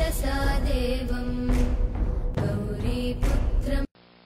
मनसा देवं गौरीपुत्रम्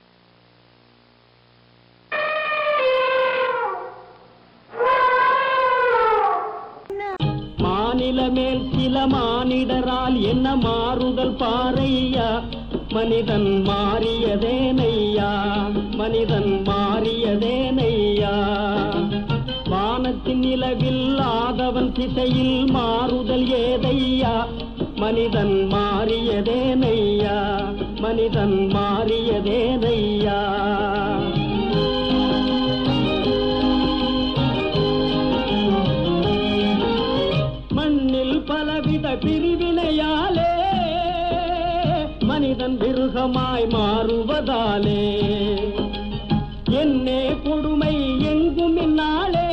மாநில மேல் சில மானிடரால் என்ன மாறுதல் பாறையா மனிதன் மாறியதேனையா மனிதன் மாறியதேனையா வானத்தின் நிலவில் ஆதவன் திசையில் மாறுதல் ஏதையா மனிதன் மாறியதேனையா மனிதன் மாறியதேனையா மண்ணில் பலவித பிரிவினையாலே மனிதன் மிருகமாய் மாறுவதாலே என்னே கொடுமை எங்கும் இந்நாளே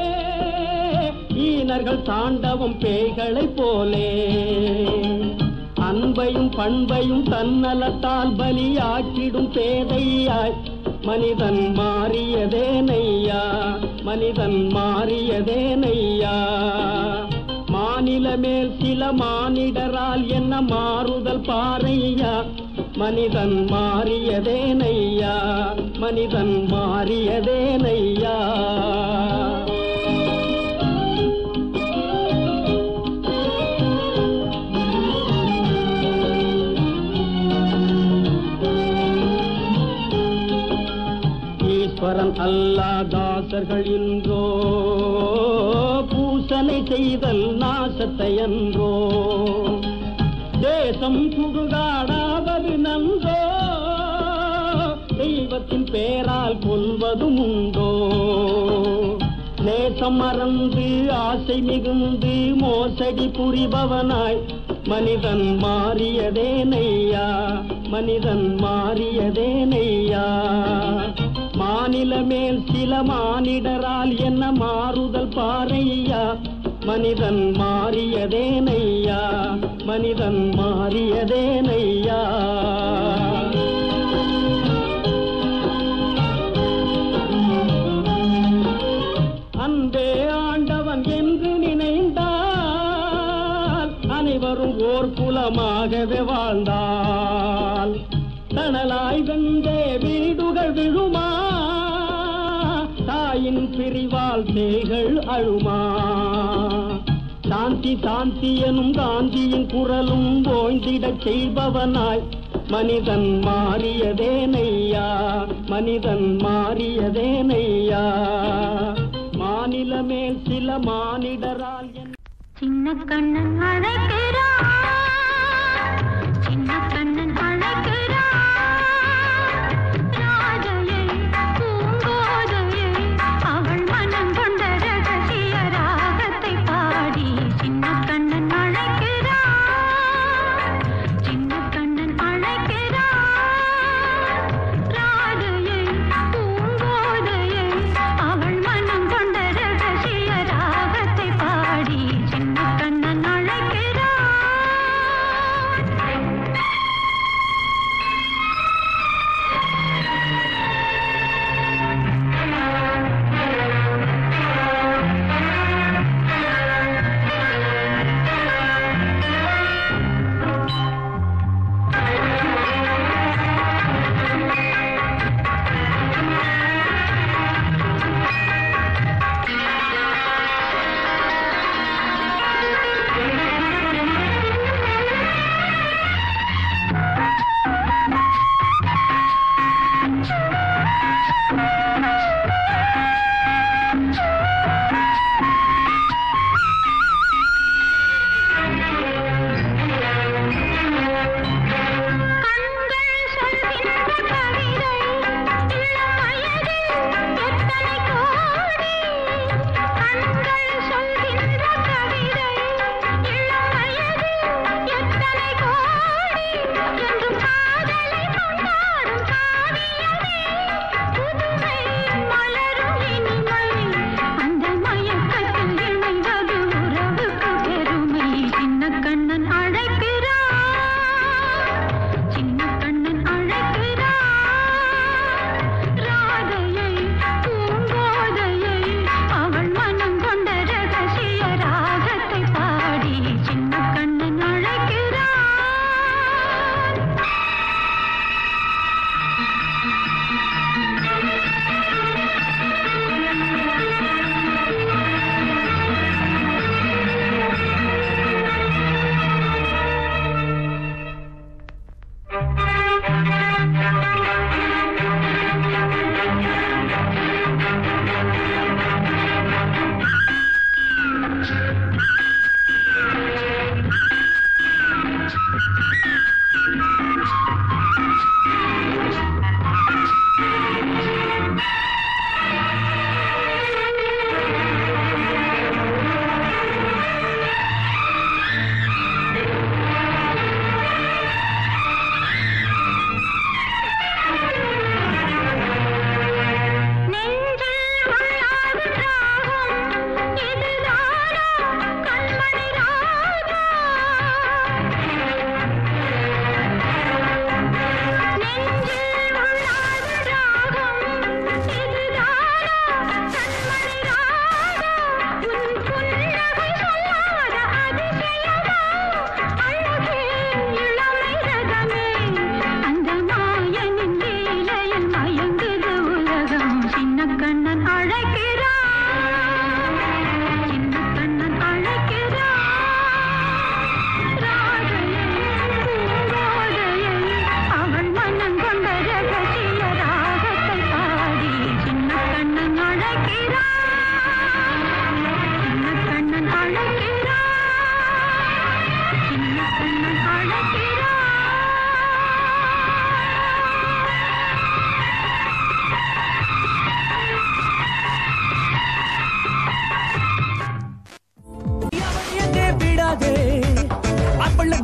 ஈனர்கள் தாண்டவம் பேய்களைப் போலே அன்பையும் பண்பையும் தன்னலத்தால் பலியாக்கிடும் பேதையாய் மனிதன் மாறியதேனையா மனிதன் மாறியதேனையா மாநில மேல் சில மானிடரால் என்ன மாறுதல் பாறையா மனிதன் மாறியதேனையா மனிதன் மாறியதேனையா ஈஸ்வரன் அல்லா தாசர்கள் இன்றோ பூசனை செய்தல் நாசத்தை அன்றோ தேசம் சுடுகாடாவது நன்றோ தெய்வத்தின் பேரால் கொல்வதும் உண்டோ நேசம் மறந்து ஆசை மிகுந்து மோசடி புரிபவனாய் மனிதன் மாறியதேனையா மனிதன் மாறியதேனையா மாநில மேல் சில மானிடரால் என்ன மாறுதல் பாறையா மனிதன் மாறியதேனையா மனிதன் மாறியதேனையா அன்பே ஆண்டவன் என்று நினைந்தால் அனைவரும் ஓர் குலமாகவே வாழ்ந்தால் தணலாய் வெந்தே வீடுகள் விழுமா தாயின் பிரிவால் தேகள் அழுமா சாந்தி சாந்தி எனும் காந்தியின் குரலும் ஓய்ந்திடச் செய்பவனாய் மனிதன் மாறியதேனையா மனிதன் மாறியதேனையா மாநில மேல் சில மானிடரால் என் சின்ன கண்ணன் அழைக்கிறான் சின்ன கண்ணன் அழைக்கிறான் ராஜையை பூங்கோதையை அவள் மனம் கொண்ட ரகசிய ராகத்தை பாடி சின்ன கண்ணன் அழைக்கிறான் சின்ன கண்ணன் அழைக்கிறான் ராஜையை பூங்கோதையை அவள் மனம் கொண்ட ரகசிய ராகத்தை பாடி சின்ன கண்ணன் அழைக்கிறான்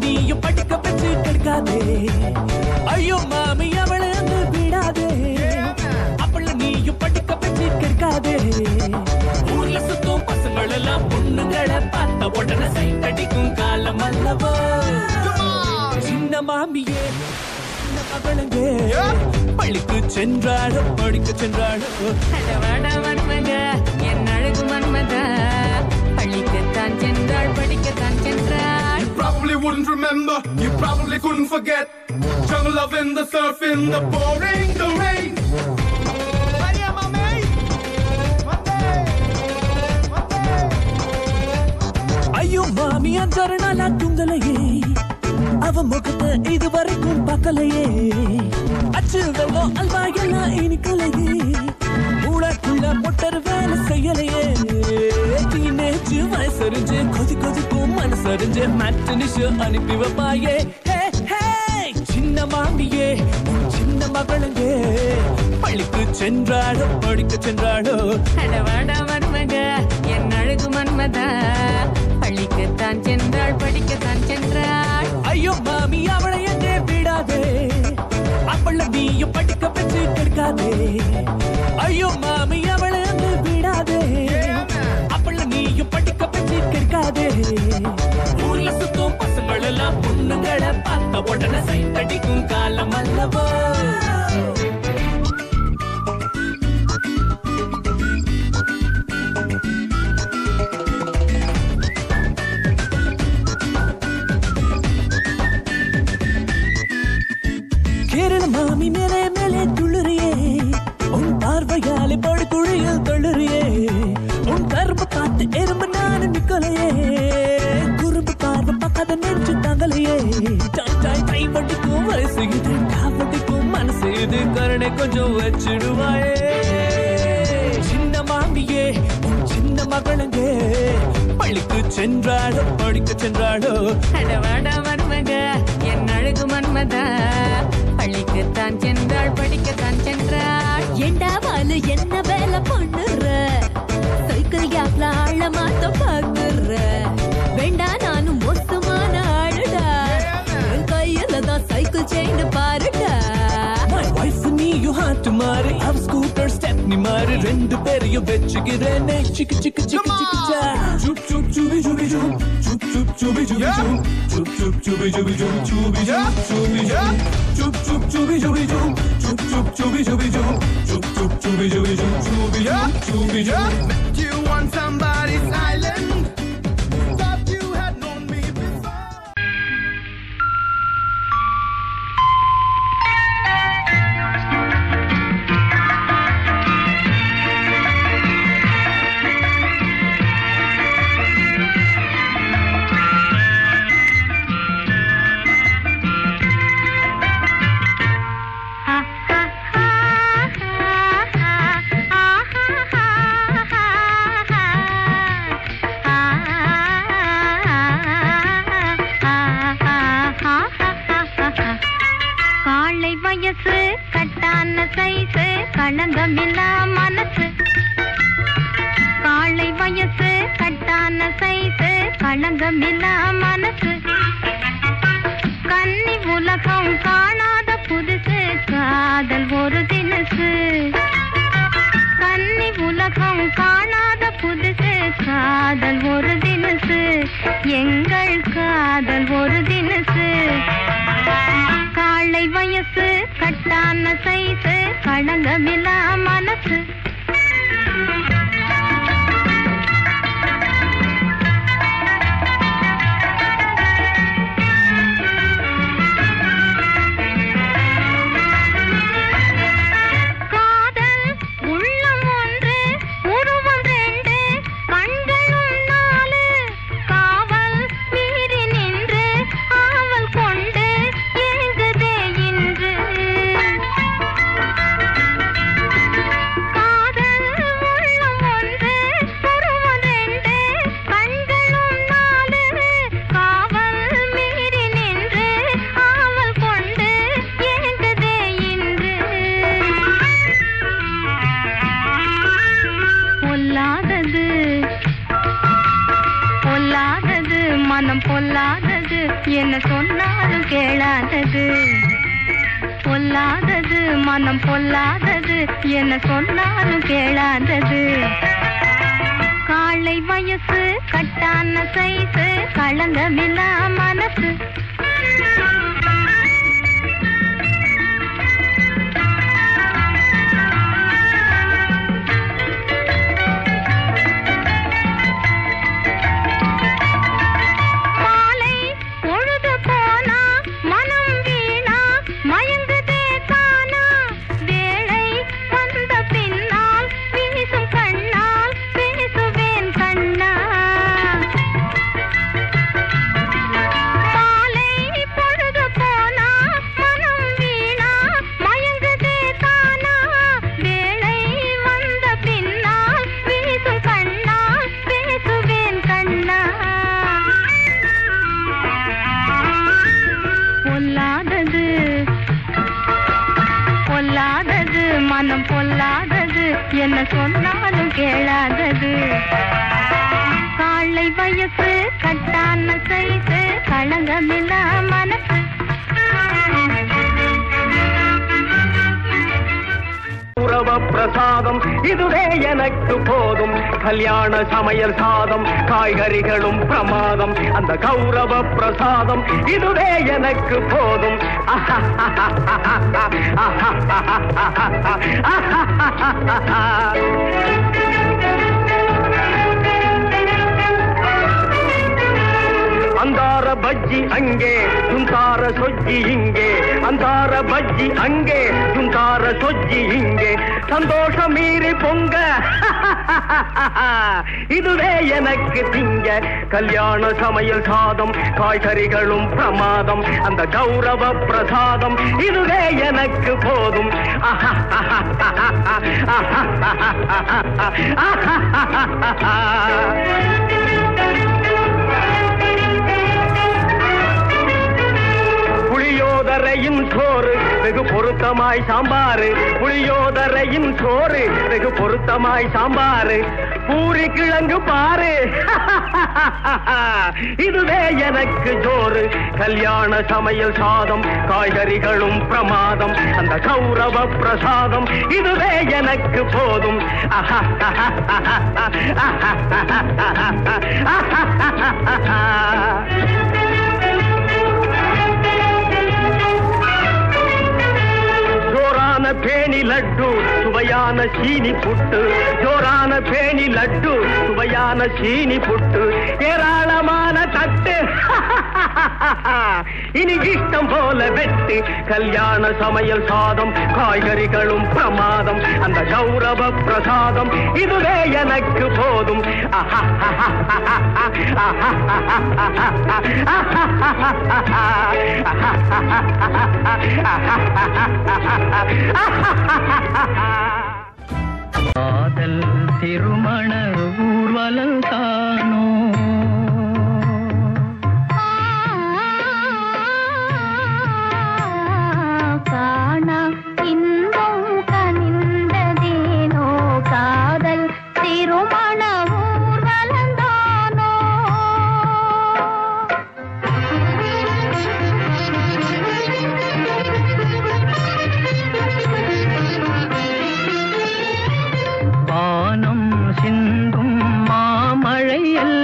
நீயும் படிக்க வச்சு கெடுக்காதே ஐயோ மாமி அவளை அங்கு விடாதே அவள நீயும் படிக்க வச்சு கெடுக்காதே ஊர்ல சுத்தும் பசங்கள் எல்லாம் பொண்ணுங்களை பார்த்த உடனே சைட் அடிக்கும் காலம் அல்லவோ சின்ன மாமியே சின்ன மகளுங்கே பள்ளிக்கு சென்றாளோ படிக்க சென்றாளோ அடவாடா மன்மத என் அழகு மன்மத பள்ளிக்குத்தான் சென்றாள் படிக்கத்தான் சென்றாள் You probably wouldn't remember, you probably couldn't forget. Jungle love in the surf, in the pouring, the rain. ஐயோ மாமி அஞ்சாறு நாளா தூங்கலையே அவ முகத்தை இதுவரைக்கும் பார்க்கலையே அச்சு வெள்ளம் அல்வா எல்லாம் இனிக்கலையே மூளைக்குள்ள மொட்டர் வேலை செய்யலையே டீனேஜ் வயசறிஞ்சு கொதி கொதிக்கும் மனசறிஞ்சு மேட்டனிஷ் அனுப்பி வைப்பாயே ஹே, ஹே, சின்ன மாமியே உன் சின்ன மகளுங்கே பள்ளிக்கு சென்றாளோ படிக்க சென்றாளோ அடவாடா மன்மத என் அழகு மன்மத பள்ளிக்குத்தான் சென்றாள் படிக்கத்தான் சென்றாள் ஐயோ மாமி அவளை எங்கே விடாதே அவள நீயும் படிக்க வச்சு கெடுக்காதே ஐயோ மாமி அவளை அங்கு விடாதே அவள நீயும் படிக்க வச்சு கெடுக்காதே ஊர்ல சுத்தும் பசங்கள் எல்லாம் பொண்ணுங்களை பார்த்த உடனே சைட் அடிக்கும் காலம் அல்லவோ கேரள மாமி மேலே மேலே துள்ளுறியே உன் பார்வையாலே படு குழியில் தொழுறியே உன் கரும்பு பார்த்து எறும்பு நானும் நிக்கலையே குறும்பு பார்வை பார்க்காத நெஞ்சு தாங்கலையே டாய் டாய் கை வட்டிக்கும் வயசு இது காவட்டிக்கும் மனசு இது கருணை கொஞ்சம் வச்சிடுவாயே சின்ன மாமியே உன் சின்ன மகளுங்கே பள்ளிக்கு சென்றாளோ படிக்க சென்றாளோ அடவாடா மன்மத என் அழகு மன்மத பள்ளிக்குத்தான் சென்றாள் படிக்கத்தான் சென்றாள் ஏண்டா வாலு என்ன வேலை பண்ணுற சைக்கிள் கேப்ல ஆழ மாத்த பாக்குற வேண்டா நானும் மோசமான ஆளுடா என் கையில தான் சைக்கிள் செயின் பாருடா My wife நீயும் ஹாட்டு மாறு அவ ஸ்கூட்டர் ஸ்டெப் நீ மாறு ரெண்டு பேரையும் வச்சுக்கிறேனே சிக்கு சிக்கு சிக்கு சிக்கு சா Chup chup chubi chubi chup, chup chup chubi chubi chup, chup chup chubi chubi chup, chubi chup chubi chup, chup chup chubi chubi chup, chup chup chubi chubi chup, chup chup chubi chubi chup, chubi chup chubi chup. Met you on somebody's island. Thought you had known me before. காலை வயசு கட்டான size களங்கமில்லா மனசு காலை வயசு கட்டான size களங்கமில்லா மனசு கன்னி உலகம் காணாத புதுசு காதல் ஒரு தினசு கன்னி உலகம் காணாத புதுசு காதல் ஒரு தினசு எங்கள் காதல் ஒரு தினசு காலை வயசு கட்டான சைஸு களங்கமில்லா மனசு காதல் உள்ளம் ஒன்று உருவம் ரெண்டு கண்களும் நாலு காவல் மீறி நின்று ஆவல் கொண்டு ஏங்குதே இன்று காதல் உள்ளம் ஒன்று உருவம் ரெண்டு கண்களும் நாலு காவல் மீறி நின்று ஆவல் கொண்டு ஏங்குதே இன்று பொல்லாதது பொல்லாதது மனம் பொல்லாதது பொல்லாதது என்ன சொன்னாலும் கேளாதது பொல்லாதது மனம் பொல்லாதது என்ன சொன்னாலும் கேளாதது காலை வயசு கட்டான சைசு களங்கமில்லா மனசு மாலை பொழுது போனா மனம் வீணா மயங்குதே தானா வேளை வந்த பின்னால் வீசும் கண்ணால் பேசுவேன் கண்ணா மாலை பொழுது போனா மனம் வீணா மயங்குதே தானா வேளை வந்த பின்னால் வீசும் கண்ணால் பேசுவேன் கண்ணா பொல்லாதது பொல்லாதது மனம் பொல்லாதது என்ன சொன்னாலும் கேளாதது காலை வயசு கட்டான சைசு களங்கமில்லா மனசு உறவ பிரசாதம் இதுவே எனக்கு போதும் கல்யாண சமையல் சாதம் காய்கறிகளும் பிரமாதம் அந்த கௌரவ பிரசாதம் இதுவே எனக்கு போதும் அந்தார பஜ்ஜி அங்கே சுந்தார சொஜ்ஜி இங்கே அந்தார பஜ்ஜி அங்கே சுந்தார சொஜ்ஜி இங்கே சந்தோஷம் மீறி பொங்க இதுவே எனக்கு திங்க கல்யாண சமையல் சாதம் காய்கறிகளும் பிரமாதம் அந்த கௌரவ பிரசாதம் இதுவே எனக்கு போதும் புளியோதரையின் சோறு வெகு பொருத்தமாய் சாம்பாரு புளியோதரையின் சோறு வெகு பொருத்தமாய் சாம்பாரு பூரி கிழங்கு பாரு இதுவே எனக்கு ஜோறு கல்யாண சமையல் சாதம் காய்கறிகளும் பிரமாதம் அந்த கௌரவ பிரசாதம் இதுவே எனக்கு போதும் ஜோரான பேணி லட்டு சுவையான சீனி புட்டு ஜோரான பேணி லட்டு சுவையான சீனி புட்டு ஏராளமான தட்டு இனி இஷ்டம் போல வெட்டு கல்யாண சமையல் சாதம் காய்கறிகளும் பிரமாதம் அந்த கௌரவ பிரசாதம் இதுவே எனக்கு போதும் காதல் திருமண ஊர்வலம் தானோ காண இன்பம் கனிந்ததேனோ காதல் திருமண ஊர்வலந்தானோ வானம் சிந்தும் மாமழை எல்லாம்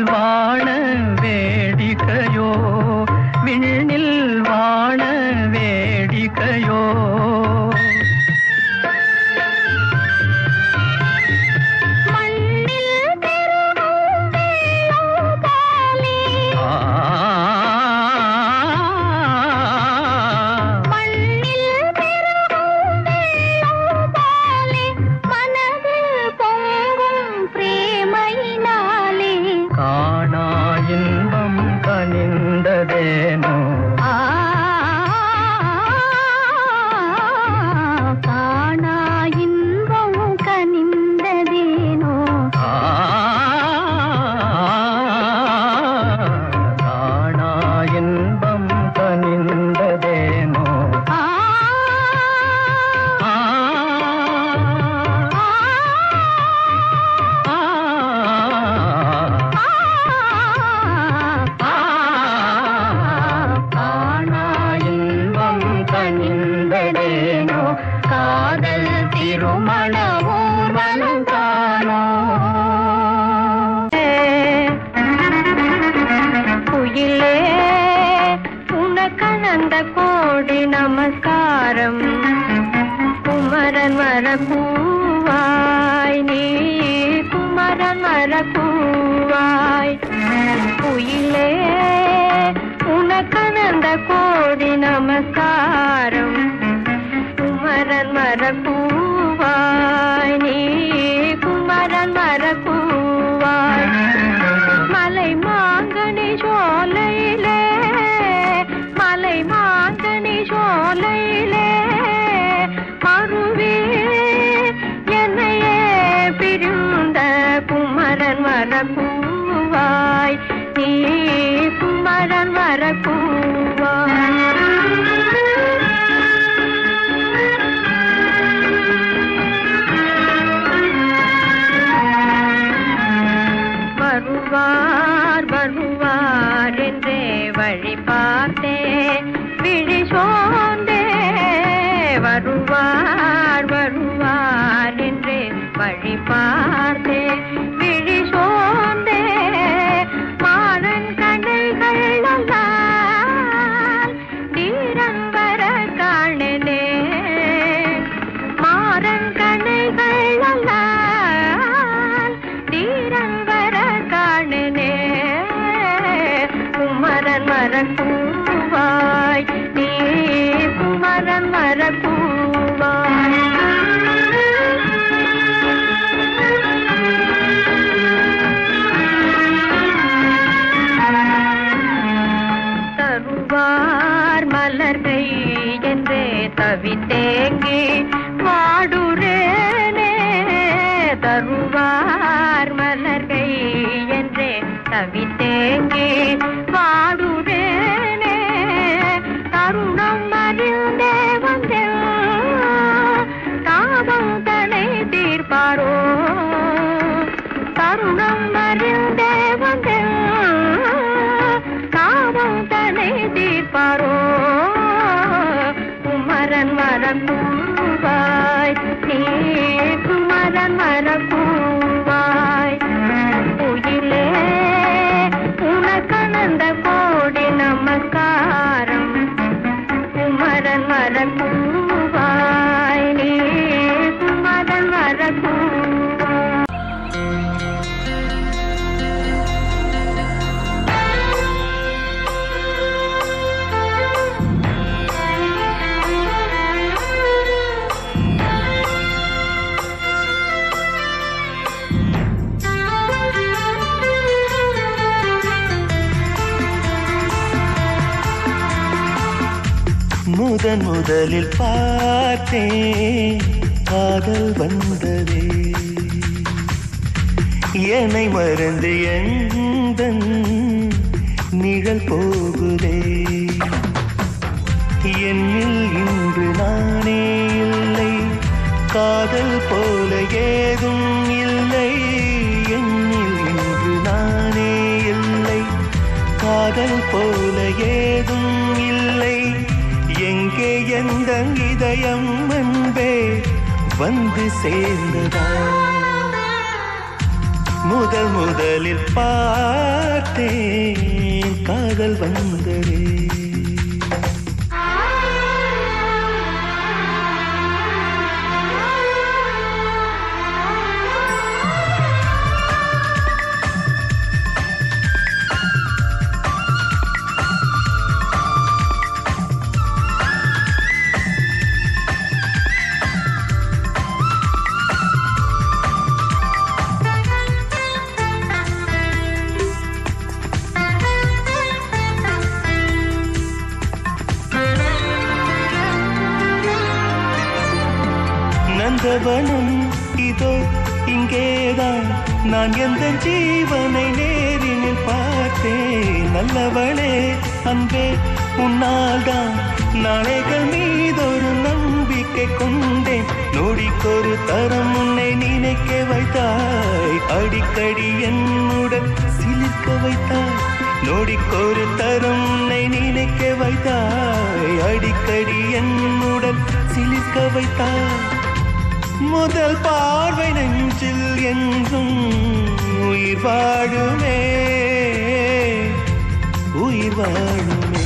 வாண வேடிக்கையோ விண்ணில் வாண வேடிக்கையோ மண்ணில் பெருகும் வெள்ளம் போலே மண்ணில் பெருகும் வெள்ளம் போலே மனதில் பொங்கும் பிரேமையினாலே காணா இன்பம் கனிந்ததேனோ ஆ காணா இன்பம் கனிந்ததேனோ காணா இன்பம் கனிந்ததேனோ ஆ காணா இன்பம் கனிந்ததேனோ காதல் திருமண ஊர்வலம் காணோ குயிலே உனக்கணந்த கோடி நமஸ்காரம் குமரன் மரப்பூவாய் நீ குமரன் மரப்பூவாய் குயிலே உனக்கணந்த கோடி நமஸ்காரம் குமரன் மரப்பூவாய் நீ குமரன் மரப்பூவாய் மலை மாங்கனி சோலையிலே மலை மாங்கனி சோலையிலே மறுவே என்னையே பிரிந்த குமரன் மரப்பூவாய் நீ குமரன் மரப்பூவாய் வருவார் வருவார் என்றே வழி பார்த்தே விழி சோர்ந்தே வருவார் வருவார் என்றே வழி பார்த்தே விழி சோர்ந்தே மாறன் கண்ணைகள் நல்லால் தீரன் வர காணலே மாறன் கண்ணைகள் நல்லால் தீரன் வர காணலே குமரன் மரக்கூவாய் நீ குமரன் மரக்கூவாய் தருவார் மலர்கள் என்றே தவித்தேங்கி வாடுறேனே தருவார் மலர்கள் என்றே தவித்தேங்கி வாடுறேனே தருணம் அறிந்தே வந்தேன் தாபம் தனை தீர்ப்பாரோ தருணம் அறிந்தே வந்தேன் தாபம் தனை தீர்ப்பாரோ குமரன் மரக்கூவாய் நீ குமரன் மரக்கூவாய் குயிலே உனக்கணந்த கோடி நமஸ்காரம் குமரன் மரக்கூவாய் நீ குமரன் மரக்கூவாய் முதன் முதலில் பார்த்தேன் காதல் வந்ததே என்னை மறந்து எந்தன் நிழல் போகுதே என்னில் இன்று நானே இல்லை காதல் போல ஏதும் இல்லை என்னில் இன்று நானே இல்லை காதல் போல ஏதும் இல்லை எங்கே எந்த இதயம் அன்பே வந்து சேர்ந்ததா முதல் முதலில் பார்த்தேன் காதல் வந்ததே நந்தவனம் இதோ இங்கேதான் நான் எந்த ஜீவனை நேரினில் பார்த்தேன் நல்லவளே அன்பே உன்னால்தான் நாளைகள் மீதொரு நம்பிக்கை கொண்டேன் நொடிக்கொரு தரம் உன்னை நினைக்க வைத்தாய் அடிக்கடி என்னுடன் சிலிர்க்க வைத்தாய் நொடிக்கொரு தரம் உன்னை நினைக்க வைத்தாய் அடிக்கடி என்னுடன் சிலிர்க்க வைத்தாய் முதல் பார்வை நெஞ்சில் என்றும் உயிர் வாழுமே உயிர் வாழுமே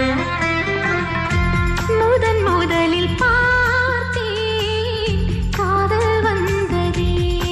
முதன் முதலில் பார்த்தேன் காதல் வந்ததே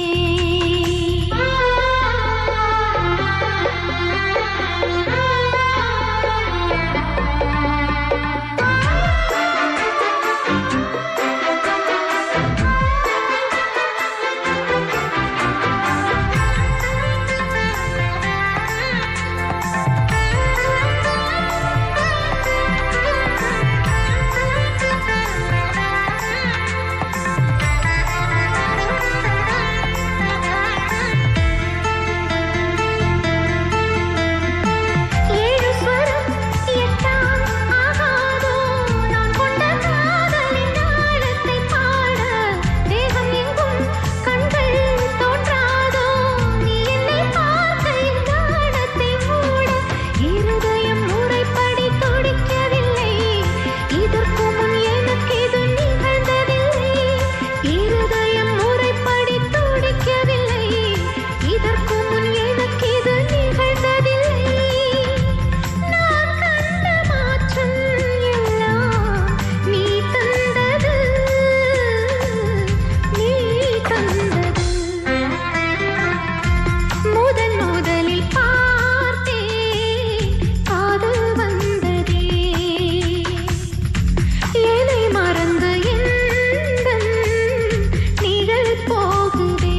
ஏழு ஸ்வரம் எட்டாம் ஆகாதோ நான் கொண்ட காதலின் ஆழத்தை பாட தேகம் எங்கும் கண்கள் தோன்றாதோ நீ என்னை பார்க்க இந்த ஆழத்தை மூட இருதயம் முறைப்படி துடிக்கவில்லை இதற்கு முன் எனக்கு இது நிகழ்ந்ததில்லை இருதயம் முறைப்படி துடிக்கவில்லை இதற்கு முன் எனக்கு இது நிகழ்ந்ததில்லை நான் கண்ட மாற்றம் எல்லாம் நீ தந்தது நீ தந்தது முதன் முதலில் பார்த்தேன் காதல் வந்ததே என்னை மறந்து எந்தன் நிழல் போகுதே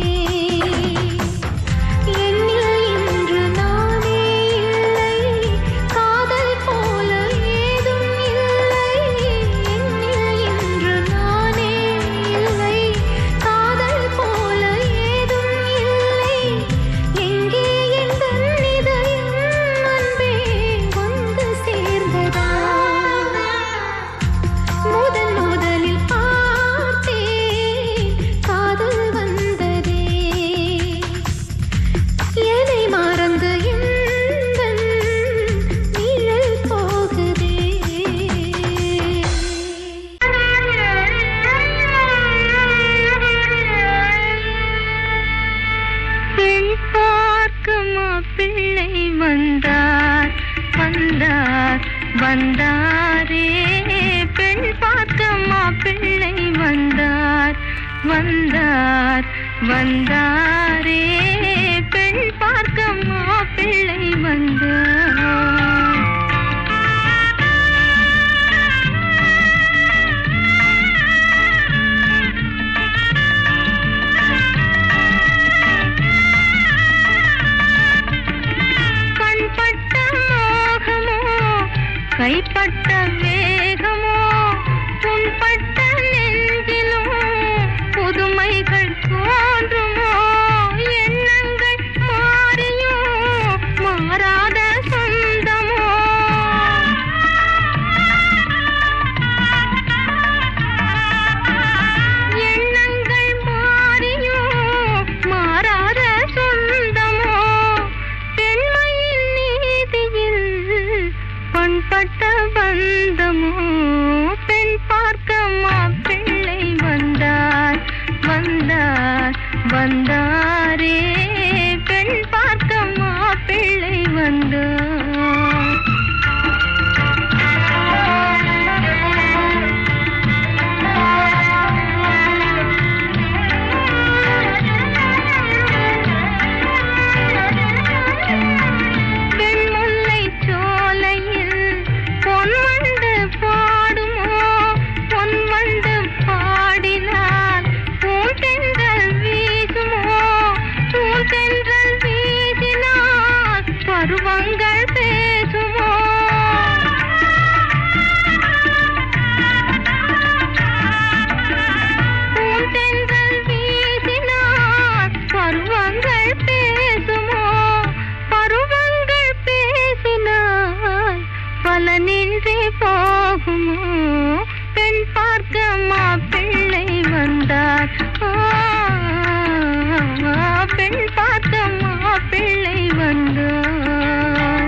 என்னில் இன்று நானே இல்லை காதல் போல ஏதும் இல்லை என்னில் இன்று நானே இல்லை காதல் போல ஏதும் இல்லை எங்கே எந்தன் இதயம் அன்பே வந்து சேர்ந்ததா முதன் முதலில் பார்த்தேன் காதல் வந்ததே என்னை மறந்து எந்தன் நிழல் போகுதே பெண் பார்க்குமா பிள்ளை வந்தார் வந்தார் வந்தாரே பெண் பார்க்கமா பிள்ளை வந்தார் வந்தார் வந்தாரே பெண் பார்க்கமா பிள்ளை வந்தார் கண்பட்ட மோகமோ கைப்பட்ட வேகமோ புண்பட்ட நெஞ்சிலோ புதுமைகள் தோன்றுமோ எண்ணங்கள் மாறியோ மாறாத சொந்தமோ எண்ணங்கள் மாறியோ மாறாத சொந்தமோ பெண்மையின் நீதியில் பண்பட்ட பந்தமோ பெண் பார்க்கமா பிள்ளை வந்தார் வந்தார் வந்தாரே பெண் வந்தார் வெண்முல்லை சோலையில் பொன்வண்டு பாடுமோ பொன்வண்டு பாடினால் பூந்தென்றல் வீசுமோ பூந்தென்றல் வீசினால் பருவங்கள் பேசுமோ பூந்தென்றல் வீசினால் பருவங்கள் பேசுமோ பருவங்கள் பேசினால் பலனின்றி போகுமோ பெண் பார்க்க மாப்பிள்ளை வந்தார் ஆ, பெண் பார்க்க மாப்பிள்ளை வந்தார்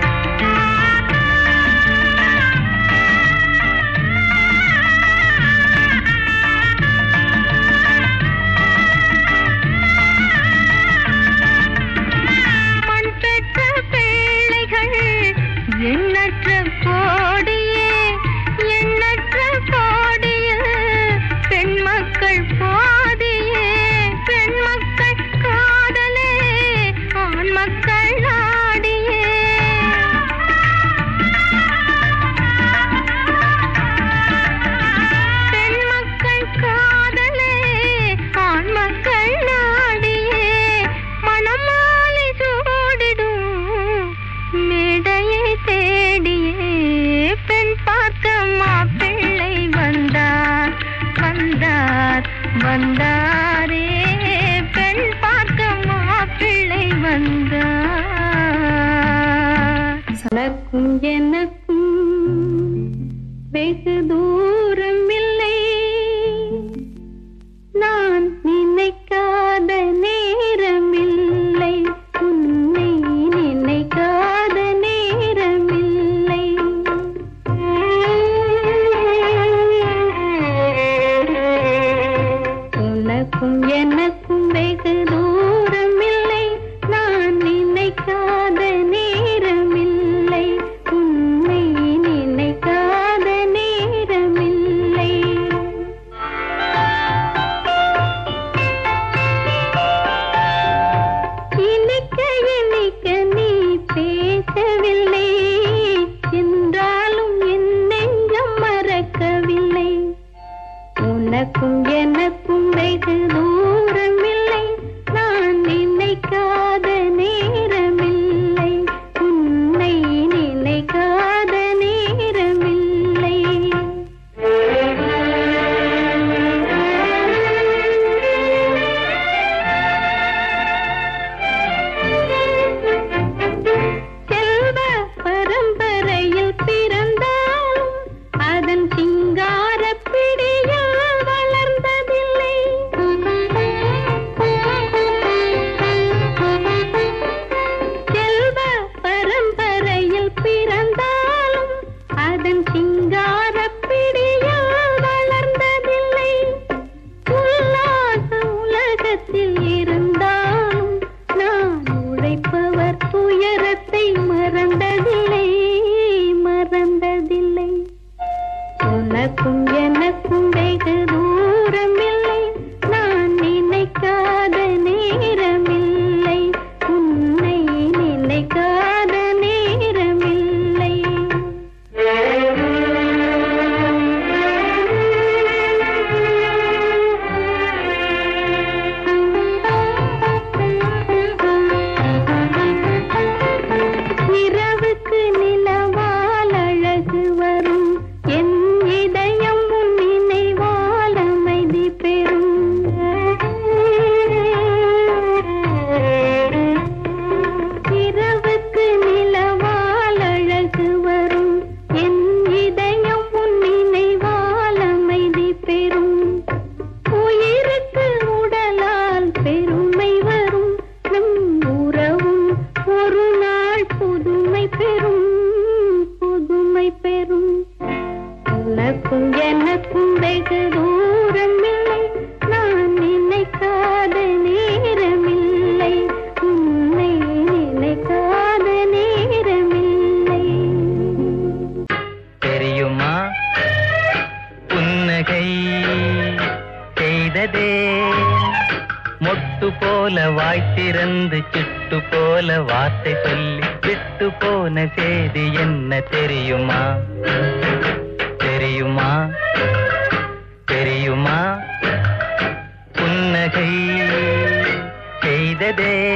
மண் பெற்ற பிள்ளைகள் எண்ணற்ற கோடியே எண்ணற்ற கோடியில் பெண் மக்கள் பாதியே பெண் மக்கள் காதலே ஆண் மக்கள் நாடியே பெண் மக்கள் காதலே ஆண் மக்கள் நாடியே மணமாலை சூடிடும் மேடையை தேடியே பெண் பார்க்க மாப்பிள்ளை வந்தார் வந்தார் வந்தாரே பெண் பார்க்க மாப்பிள்ளை வந்தார் சனக்கும் எனக்கும் வெகு தூரம் இல்லை நான் நினைக்காத நேரமில்லை உன்னை நினைக்காத நேரமில்லை உனக்கும் எனக்கும் வெகு தூரமில்லை நான் நினைக்காத நேரமில்லை உன்னை நினைக்காத நேரமில்லை போல வாய் திறந்து சிட்டு போல வார்த்தை சொல்லி விட்டு போன செய்தி என்ன தெரியுமா தெரியுமா தெரியுமா புன்னகை செய்ததே